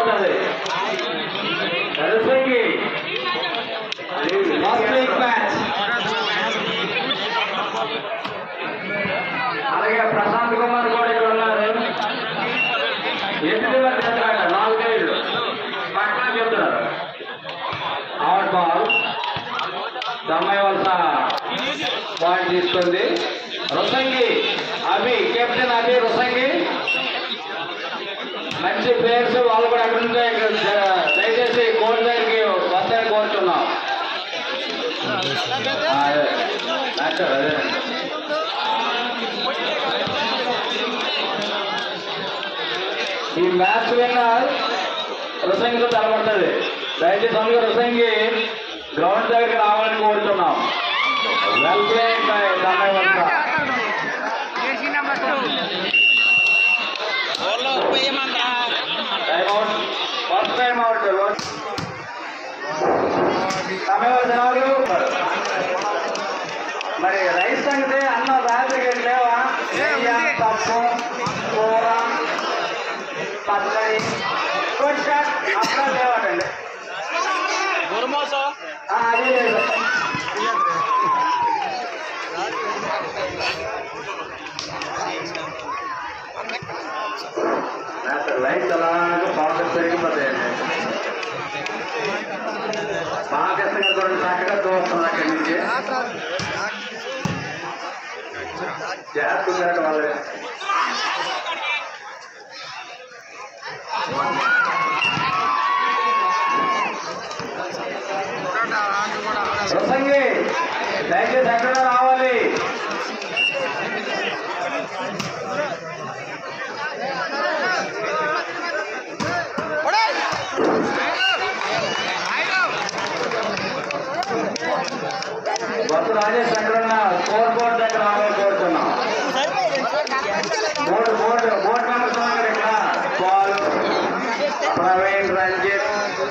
తలపడుతుంది నరసింగి first week match అలాగే ప్రశాంత్ కుమార్ కూడా ఇక్కడ ఉన్నారు ఎనిమిది వరకు చెప్తారట నాలుగైదు పక్కన చెప్తున్నారు అవుట్ బాల్ దమ్మాయి వలస పాయింట్ తీసుకుంది రుసంగి అభి కెప్టెన్ అభి రుసంగి మంచి ప్లేయర్స్ వాళ్ళు కూడా ఎక్కడ ఉంటే ఇక్కడ జ- దయచేసి కోర్టు దగ్గరికి వస్తారని కోరుతున్నాం ఆ, అదే. డాక్టర్ అదే ఈ మ్యాచ్ విన్నర్ రుసంగితో తలపడుతుంది దయచేసి అందరూ రుసంగి గ్రౌండ్ దగ్గరికి రావాలని కోరుతున్నాం వెల్ ప్లేడ్ బై దమ్మాయి వలస time out first time out సమయం జనాలు మరి రైస్ సంగతి అన్న రాత్రికి లేవా నెయ్యి, పప్పు కూర పచ్చడి కొంచెం అప్పుడు లేవాటండి ఆ, అదే లేదు లైట్ అలాగే బాగా పెరిగిపోతాయండి బాగా కూడా చక్కగా తోస్తున్నాను అక్కడి నుంచి జాగ్రత్త వాళ్ళే ప్రసంగి దయచేసి ఎక్కడ రావాలి బస్సు రాజేష్ ఎక్కడున్నా స్కోర్ బోర్డ్ దగ్గర రావాలని కోరుతున్నాం బోర్డు బోర్డు బోర్డు మెంబర్స్ ఉన్నారు ఇక్కడ పాల్ ప్రవీణ్ రంజిత్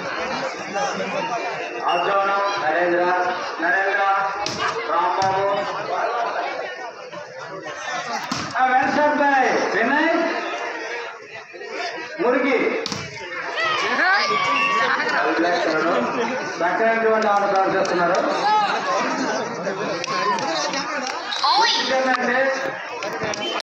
అర్జున్ నరేంద్ర నరేంద్ర రాంబాబు వెంకట్ భాయ్ వినయ్ మురికి చక్కనటువంటి ఆట చేస్తున్నారు Oi! ఏంటంటే